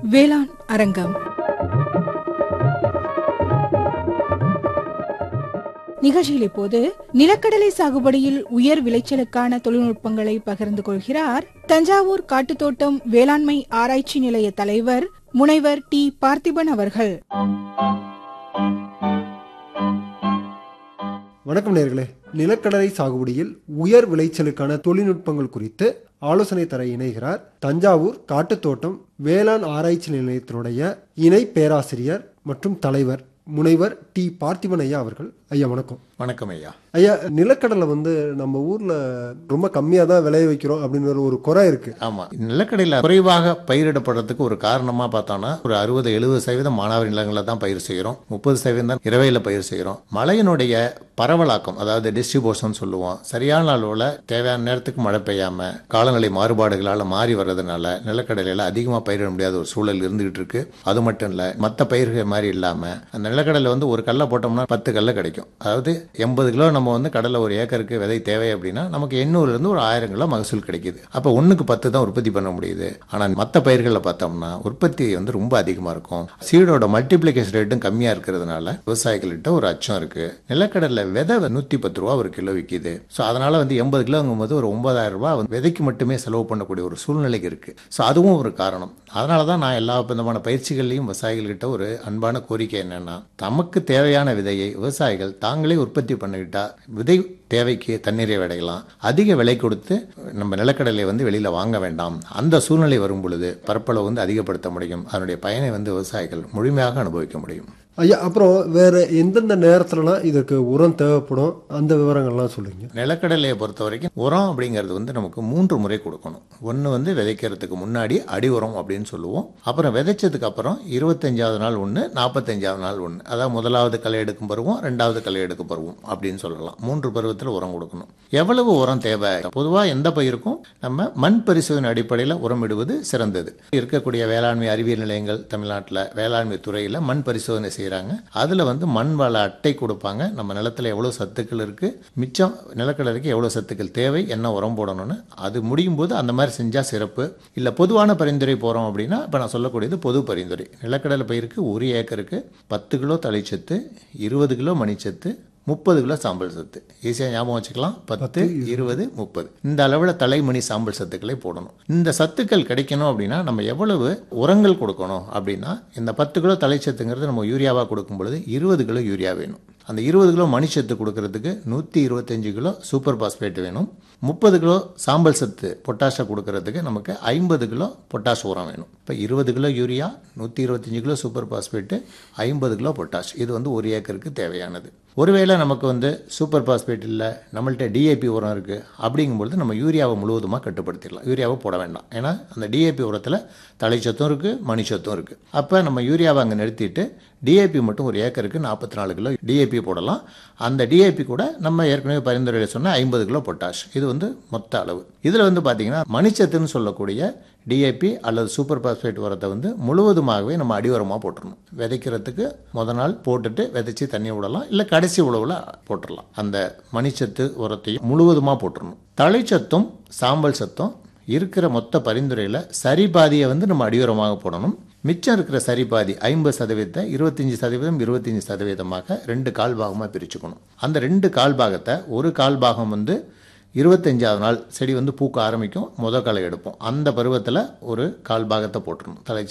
வேளாண் அரங்கம் நிகழ்ச்சியில் இப்போது நிலக்கடலை சாகுபடியில் உயர் விளைச்சலுக்கான தொழில்நுட்பங்களை பகிர்ந்து கொள்கிறார் தஞ்சாவூர் காட்டுத்தோட்டம் வேளாண்மை ஆராய்ச்சி நிலைய தலைவர் முனைவர் டி பார்த்திபன் அவர்கள் வணக்கம் நேர்களே நிலக்கடலை சாகுபடியில் உயர் விளைச்சலுக்கான தொழில்நுட்பங்கள் குறித்து ஆலோசனை தர இணைகிறார் தஞ்சாவூர் காட்டுத்தோட்டம் வேளாண் ஆராய்ச்சி நிலையத்தினுடைய இணை பேராசிரியர் மற்றும் தலைவர் முனைவர் டி பார்த்திபன் ஐயா அவர்கள் ஐயா வணக்கம் வணக்கம் ஐயா ஐயா நிலக்கடலை வந்து நம்ம ஊர்ல ரொம்ப கம்மியா தான் விளைய வைக்கிறோம் அப்படின்னு ஒரு குறை இருக்கு ஆமா நிலக்கடையில் குறைவாக பயிரிடப்படுறதுக்கு ஒரு காரணமா பார்த்தோம்னா ஒரு அறுபது எழுபது சதவீதம் மானாவாரி நிலங்களில் தான் பயிர் செய்கிறோம் முப்பது சதவீதம் தான் இரவையில் பயிர் செய்கிறோம் மழையினுடைய பரவலாக்கம் அதாவது டிஸ்ட்ரிபியூஷன் சொல்லுவோம் சரியான அளவில் தேவையான நேரத்துக்கு மழை பெய்யாம காலநிலை மாறுபாடுகளால் மாறி வர்றதுனால நிலக்கடலையில் அதிகமாக பயிரிட முடியாத ஒரு சூழல் இருந்துகிட்டு இருக்கு அது மட்டும் இல்லை மற்ற பயிர்கள் மாதிரி இல்லாம அந்த நிலக்கடலை வந்து ஒரு கல்லை போட்டோம்னா பத்து கல்லை கிடைக்கும் அதாவது எண்பது கிலோ நம்ம வந்து கடலை ஒரு ஏக்கருக்கு விதை தேவை அப்படின்னா நமக்கு எண்ணூறுல இருந்து ஒரு ஆயிரம் கிலோ மகசூல் கிடைக்குது அப்போ ஒண்ணுக்கு பத்து தான் உற்பத்தி பண்ண முடியுது ஆனால் மற்ற பயிர்களில் பார்த்தோம்னா உற்பத்தி வந்து ரொம்ப அதிகமாக இருக்கும் சீடோட மல்டிப்ளிகேஷன் ரேட்டும் கம்மியாக இருக்கிறதுனால விவசாயிகள்கிட்ட ஒரு அச்சம் இருக்கு நிலக்கடலை விதை நூற்றி பத்து ரூபா ஒரு கிலோ விற்கிது ஸோ அதனால வந்து எண்பது கிலோங்கும் போது ஒரு ஒன்பதாயிரம் ரூபாய் வந்து விதைக்கு மட்டுமே செலவு பண்ணக்கூடிய ஒரு சூழ்நிலைக்கு இருக்கு ஸோ அதுவும் ஒரு காரணம் அதனால தான் நான் எல்லா விதமான பயிற்சிகள்லையும் விவசாயிகள்கிட்ட ஒரு அன்பான கோரிக்கை என்னன்னா தமக்கு தேவையான விதையை விவசாயிகள் தாங்களே உற்பத்தி பண்ணிக்கிட்டா விதை தேவைக்கு தண்ணீரை அடையலாம் அதிக விலை கொடுத்து நம்ம நிலக்கடலை வந்து வெளியில வாங்க வேண்டாம் அந்த சூழ்நிலை வரும் பொழுது பரப்பளவு வந்து அதிகப்படுத்த முடியும் அதனுடைய பயனை வந்து விவசாயிகள் முழுமையாக அனுபவிக்க முடியும் ஐயா அப்புறம் வேற எந்தெந்த நேரத்துலலாம் இதற்கு உரம் தேவைப்படும் அந்த விவரங்கள்லாம் சொல்லுங்க நிலக்கடலையை பொறுத்த வரைக்கும் உரம் அப்படிங்கிறது வந்து நமக்கு மூன்று முறை கொடுக்கணும் ஒன்று வந்து விதைக்கிறதுக்கு முன்னாடி அடி உரம் அப்படின்னு சொல்லுவோம் அப்புறம் விதைச்சதுக்கு அப்புறம் இருபத்தஞ்சாவது நாள் ஒன்று நாற்பத்தஞ்சாவது நாள் ஒன்று அதாவது முதலாவது களை எடுக்கும் பருவம் ரெண்டாவது களை எடுக்கும் பருவம் அப்படின்னு சொல்லலாம் மூன்று பருவத்தில் உரம் கொடுக்கணும் எவ்வளவு உரம் தேவை பொதுவாக எந்த பயிருக்கும் நம்ம மண் பரிசோதனை அடிப்படையில் உரம் இடுவது சிறந்தது இருக்கக்கூடிய வேளாண்மை அறிவியல் நிலையங்கள் தமிழ்நாட்டில் வேளாண்மை துறையில் மண் பரிசோதனை செய்கிறாங்க அதில் வந்து மண் வள அட்டை கொடுப்பாங்க நம்ம நிலத்தில் எவ்வளோ சத்துக்கள் இருக்குது மிச்சம் நிலக்கடலைக்கு எவ்வளோ சத்துக்கள் தேவை என்ன உரம் போடணும்னு அது முடியும் போது அந்த மாதிரி செஞ்சால் சிறப்பு இல்லை பொதுவான பரிந்துரை போகிறோம் அப்படின்னா இப்போ நான் சொல்லக்கூடியது பொது பரிந்துரை நிலக்கடலை பயிருக்கு ஒரு ஏக்கருக்கு பத்து கிலோ தழைச்சத்து இருபது கிலோ மணிச்சத்து முப்பது கிலோ சாம்பல் சத்து ஈஸியாக ஞாபகம் வச்சுக்கலாம் பத்து இருபது முப்பது இந்த அளவில் தலைமணி சாம்பல் சத்துக்களை போடணும் இந்த சத்துக்கள் கிடைக்கணும் அப்படின்னா நம்ம எவ்வளவு உரங்கள் கொடுக்கணும் அப்படின்னா இந்த பத்து கிலோ தலைச்சத்துங்கிறது நம்ம யூரியாவாக கொடுக்கும் பொழுது இருபது கிலோ யூரியா வேணும் அந்த இருபது கிலோ மணிச்சத்து கொடுக்கறதுக்கு நூற்றி இருபத்தஞ்சு கிலோ சூப்பர் பாஸ்பேட் வேணும் முப்பது கிலோ சாம்பல் சத்து பொட்டாஷை கொடுக்கறதுக்கு நமக்கு ஐம்பது கிலோ பொட்டாஷ் உரம் வேணும் இப்போ இருபது கிலோ யூரியா நூற்றி இருபத்தஞ்சு கிலோ சூப்பர் பாஸ்பேட்டு ஐம்பது கிலோ பொட்டாஷ் இது வந்து ஒரு ஏக்கருக்கு தேவையானது ஒருவேளை நமக்கு வந்து சூப்பர் பாஸ்பேட் இல்லை நம்மள்ட்ட டிஏபி உரம் இருக்குது அப்படிங்கும்பொழுது நம்ம யூரியாவை முழுவதுமாக கட்டுப்படுத்திடலாம் யூரியாவை போட வேண்டாம் ஏன்னா அந்த டிஏபி உரத்தில் தலைச்சத்தும் இருக்குது மணிச்சத்தும் இருக்குது அப்போ நம்ம யூரியாவை அங்கே நிறுத்திட்டு டிஏபி மட்டும் ஒரு ஏக்கருக்கு நாற்பத்தி நாலு கிலோ டிஏபி போடலாம் அந்த டிஏபி கூட நம்ம ஏற்கனவே பரிந்துரையில் சொன்ன ஐம்பது கிலோ பொட்டாஷ் இது வந்து மொத்த அளவு இதில் வந்து பார்த்தீங்கன்னா மணிச்சத்துன்னு சொல்லக்கூடிய டிஏபி அல்லது சூப்பர் பாஸ்பேட் உரத்தை வந்து முழுவதுமாகவே நம்ம அடி உரமாக போட்டுடணும் விதைக்கிறதுக்கு முத நாள் போட்டுட்டு விதைச்சி தண்ணி விடலாம் இல்லை கடைசி உழவில் போட்டுடலாம் அந்த மணிச்சத்து உரத்தையும் முழுவதுமாக போட்டுடணும் தழைச்சத்தும் சாம்பல் சத்தும் இருக்கிற மொத்த பரிந்துரையில் சரி பாதியை வந்து நம்ம அடியுரமாக போடணும் மிச்சம் இருக்கிற சரி பாதி ஐம்பது சதவீதத்தை இருபத்தஞ்சி சதவீதம் இருபத்தஞ்சி சதவீதமாக ரெண்டு கால் பாகமாக பிரிச்சுக்கணும் அந்த ரெண்டு கால் பாகத்தை ஒரு கால் பாகம் வந்து இருபத்தஞ்சாவது நாள் செடி வந்து பூக்க ஆரம்பிக்கும் முத களை எடுப்போம் அந்த பருவத்தில் ஒரு கால் பாகத்தை போட்டுருணும் தலை